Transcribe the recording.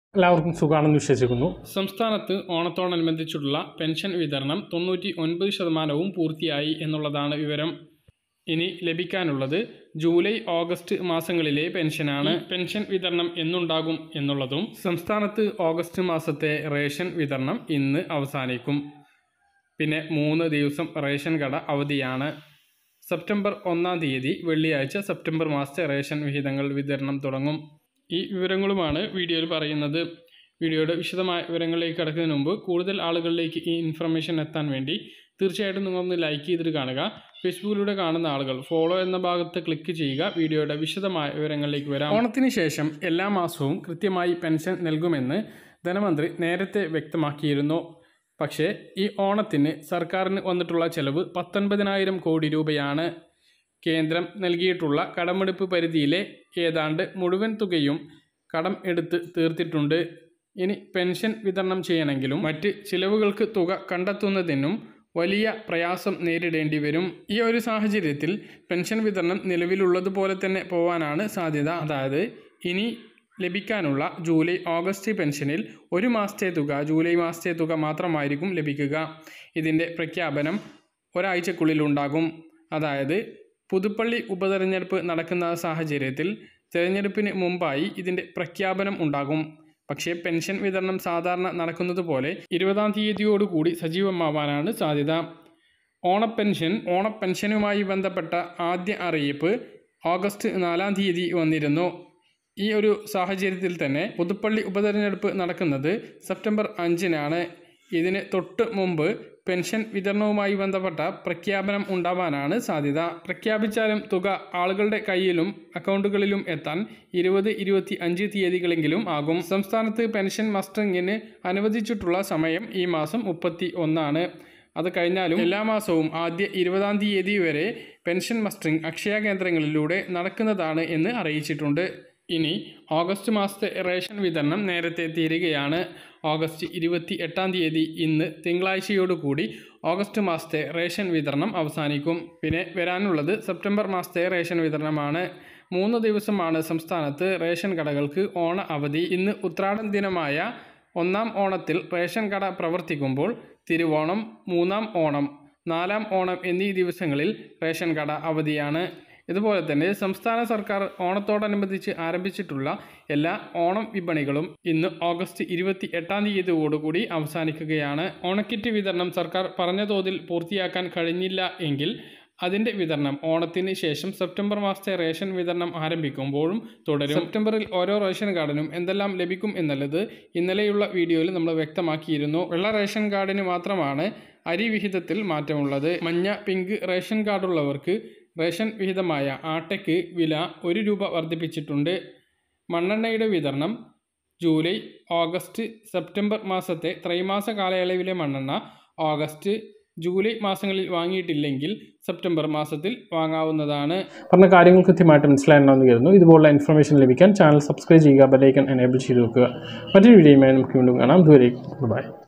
എല്ലാവർക്കും സുഖാണെന്ന് വിശ്വസിക്കുന്നു സംസ്ഥാനത്ത് ഓണത്തോടനുബന്ധിച്ചുള്ള പെൻഷൻ വിതരണം തൊണ്ണൂറ്റി ഒൻപത് ശതമാനവും പൂർത്തിയായി എന്നുള്ളതാണ് വിവരം ഇനി ലഭിക്കാനുള്ളത് ജൂലൈ ഓഗസ്റ്റ് മാസങ്ങളിലെ പെൻഷനാണ് പെൻഷൻ വിതരണം എന്നുണ്ടാകും എന്നുള്ളതും സംസ്ഥാനത്ത് ഓഗസ്റ്റ് മാസത്തെ റേഷൻ വിതരണം ഇന്ന് അവസാനിക്കും പിന്നെ മൂന്ന് ദിവസം റേഷൻ കട അവധിയാണ് സെപ്റ്റംബർ ഒന്നാം തീയതി വെള്ളിയാഴ്ച സെപ്റ്റംബർ മാസത്തെ റേഷൻ വിഹിതങ്ങൾ വിതരണം തുടങ്ങും ഈ വിവരങ്ങളുമാണ് വീഡിയോയിൽ പറയുന്നത് വീഡിയോയുടെ വിശദമായ വിവരങ്ങളിലേക്ക് കടക്കുന്നതിന് മുമ്പ് കൂടുതൽ ആളുകളിലേക്ക് ഈ ഇൻഫർമേഷൻ എത്താൻ വേണ്ടി തീർച്ചയായിട്ടും നിങ്ങളൊന്ന് ലൈക്ക് ചെയ്തിട്ട് കാണുക ഫേസ്ബുക്കിലൂടെ കാണുന്ന ആളുകൾ ഫോളോ എന്ന ഭാഗത്ത് ക്ലിക്ക് ചെയ്യുക വീഡിയോയുടെ വിശദമായ വിവരങ്ങളിലേക്ക് വരാം ഓണത്തിന് ശേഷം എല്ലാ മാസവും കൃത്യമായി പെൻഷൻ നൽകുമെന്ന് ധനമന്ത്രി നേരത്തെ വ്യക്തമാക്കിയിരുന്നു പക്ഷേ ഈ ഓണത്തിന് സർക്കാരിന് വന്നിട്ടുള്ള ചെലവ് പത്തൊൻപതിനായിരം കോടി രൂപയാണ് കേന്ദ്രം നൽകിയിട്ടുള്ള കടമെടുപ്പ് പരിധിയിലെ ഏതാണ്ട് മുഴുവൻ തുകയും കടം എടുത്ത് തീർത്തിട്ടുണ്ട് ഇനി പെൻഷൻ വിതരണം ചെയ്യണമെങ്കിലും മറ്റ് ചിലവുകൾക്ക് തുക കണ്ടെത്തുന്നതിനും വലിയ പ്രയാസം നേരിടേണ്ടി വരും ഈ ഒരു സാഹചര്യത്തിൽ പെൻഷൻ വിതരണം നിലവിലുള്ളതുപോലെ തന്നെ പോവാനാണ് സാധ്യത അതായത് ഇനി ലഭിക്കാനുള്ള ജൂലൈ ഓഗസ്റ്റ് പെൻഷനിൽ ഒരു മാസത്തെ തുക ജൂലൈ മാസത്തെ തുക മാത്രമായിരിക്കും ലഭിക്കുക ഇതിൻ്റെ പ്രഖ്യാപനം ഒരാഴ്ചക്കുള്ളിൽ ഉണ്ടാകും അതായത് പുതുപ്പള്ളി ഉപതെരഞ്ഞെടുപ്പ് നടക്കുന്ന സാഹചര്യത്തിൽ തെരഞ്ഞെടുപ്പിന് മുമ്പായി ഇതിൻ്റെ പ്രഖ്യാപനം ഉണ്ടാകും പക്ഷേ പെൻഷൻ വിതരണം സാധാരണ നടക്കുന്നത് പോലെ ഇരുപതാം തീയതിയോടുകൂടി സജീവമാവാനാണ് സാധ്യത ഓണപ്പെൻഷൻ ഓണപ്പെൻഷനുമായി ബന്ധപ്പെട്ട ആദ്യ അറിയിപ്പ് ഓഗസ്റ്റ് നാലാം തീയതി വന്നിരുന്നു ഈ ഒരു സാഹചര്യത്തിൽ തന്നെ പുതുപ്പള്ളി ഉപതെരഞ്ഞെടുപ്പ് നടക്കുന്നത് സെപ്റ്റംബർ അഞ്ചിനാണ് ഇതിന് തൊട്ട് മുമ്പ് പെൻഷൻ വിതരണവുമായി ബന്ധപ്പെട്ട പ്രഖ്യാപനം ഉണ്ടാവാനാണ് സാധ്യത പ്രഖ്യാപിച്ചാലും തുക ആളുകളുടെ കയ്യിലും അക്കൗണ്ടുകളിലും എത്താൻ ഇരുപത് ഇരുപത്തി അഞ്ച് തീയതികളെങ്കിലും ആകും സംസ്ഥാനത്ത് പെൻഷൻ മസ്റ്ററിങ്ങിന് അനുവദിച്ചിട്ടുള്ള സമയം ഈ മാസം മുപ്പത്തി ഒന്നാണ് അത് കഴിഞ്ഞാലും എല്ലാ മാസവും ആദ്യ ഇരുപതാം തീയതി വരെ പെൻഷൻ മസ്റ്ററിംഗ് അക്ഷയ കേന്ദ്രങ്ങളിലൂടെ നടക്കുന്നതാണ് എന്ന് അറിയിച്ചിട്ടുണ്ട് ഇനി ഓഗസ്റ്റ് മാസത്തെ റേഷൻ വിതരണം നേരത്തെ തീരുകയാണ് ഓഗസ്റ്റ് ഇരുപത്തി എട്ടാം തീയതി ഇന്ന് തിങ്കളാഴ്ചയോടുകൂടി ഓഗസ്റ്റ് മാസത്തെ റേഷൻ വിതരണം അവസാനിക്കും പിന്നെ വരാനുള്ളത് സെപ്റ്റംബർ മാസത്തെ റേഷൻ വിതരണമാണ് മൂന്ന് ദിവസമാണ് സംസ്ഥാനത്ത് റേഷൻ കടകൾക്ക് ഓണ അവധി ഇന്ന് ഉത്രാടൻ ദിനമായ ഒന്നാം ഓണത്തിൽ റേഷൻ കട പ്രവർത്തിക്കുമ്പോൾ തിരുവോണം മൂന്നാം ഓണം നാലാം ഓണം എന്നീ ദിവസങ്ങളിൽ റേഷൻ കട അവധിയാണ് ഇതുപോലെ തന്നെ സംസ്ഥാന സർക്കാർ ഓണത്തോടനുബന്ധിച്ച് ആരംഭിച്ചിട്ടുള്ള എല്ലാ ഓണം വിപണികളും ഇന്ന് ഓഗസ്റ്റ് ഇരുപത്തി എട്ടാം തീയതിയോടുകൂടി അവസാനിക്കുകയാണ് ഓണക്കിറ്റ് വിതരണം സർക്കാർ പറഞ്ഞ തോതിൽ പൂർത്തിയാക്കാൻ കഴിഞ്ഞില്ല എങ്കിൽ അതിൻ്റെ വിതരണം ഓണത്തിന് ശേഷം സെപ്റ്റംബർ മാസത്തെ റേഷൻ വിതരണം ആരംഭിക്കുമ്പോഴും തുടരും സെപ്റ്റംബറിൽ ഓരോ റേഷൻ കാർഡിനും എന്തെല്ലാം ലഭിക്കും എന്നുള്ളത് ഇന്നലെയുള്ള വീഡിയോയിൽ നമ്മൾ വ്യക്തമാക്കിയിരുന്നു വെള്ള റേഷൻ കാർഡിന് മാത്രമാണ് അരി വിഹിതത്തിൽ മാറ്റമുള്ളത് മഞ്ഞ പിങ്ക് റേഷൻ കാർഡുള്ളവർക്ക് റേഷൻ വിഹിതമായ ആട്ടയ്ക്ക് വില ഒരു രൂപ വർദ്ധിപ്പിച്ചിട്ടുണ്ട് മണ്ണെണ്ണയുടെ വിതരണം ജൂലൈ ഓഗസ്റ്റ് സെപ്റ്റംബർ മാസത്തെ ത്രൈമാസ കാലയളവിലെ മണ്ണെണ്ണ ഓഗസ്റ്റ് ജൂലൈ മാസങ്ങളിൽ വാങ്ങിയിട്ടില്ലെങ്കിൽ സെപ്റ്റംബർ മാസത്തിൽ വാങ്ങാവുന്നതാണ് പറഞ്ഞ കാര്യങ്ങൾ കൃത്യമായിട്ട് മനസ്സിലായിട്ടുണ്ടെന്ന് കരുതുന്നു ഇതുപോലുള്ള ഇൻഫർമേഷൻ ലഭിക്കാൻ ചാനൽ സബ്സ്ക്രൈബ് ചെയ്യുക ബെലൈക്കൺ എനേബിൾ ചെയ്ത് വെക്കുക മറ്റൊരു വീഡിയോയുമായി നമുക്ക് വീണ്ടും കാണാം ദൂരേക്ക് ബൈ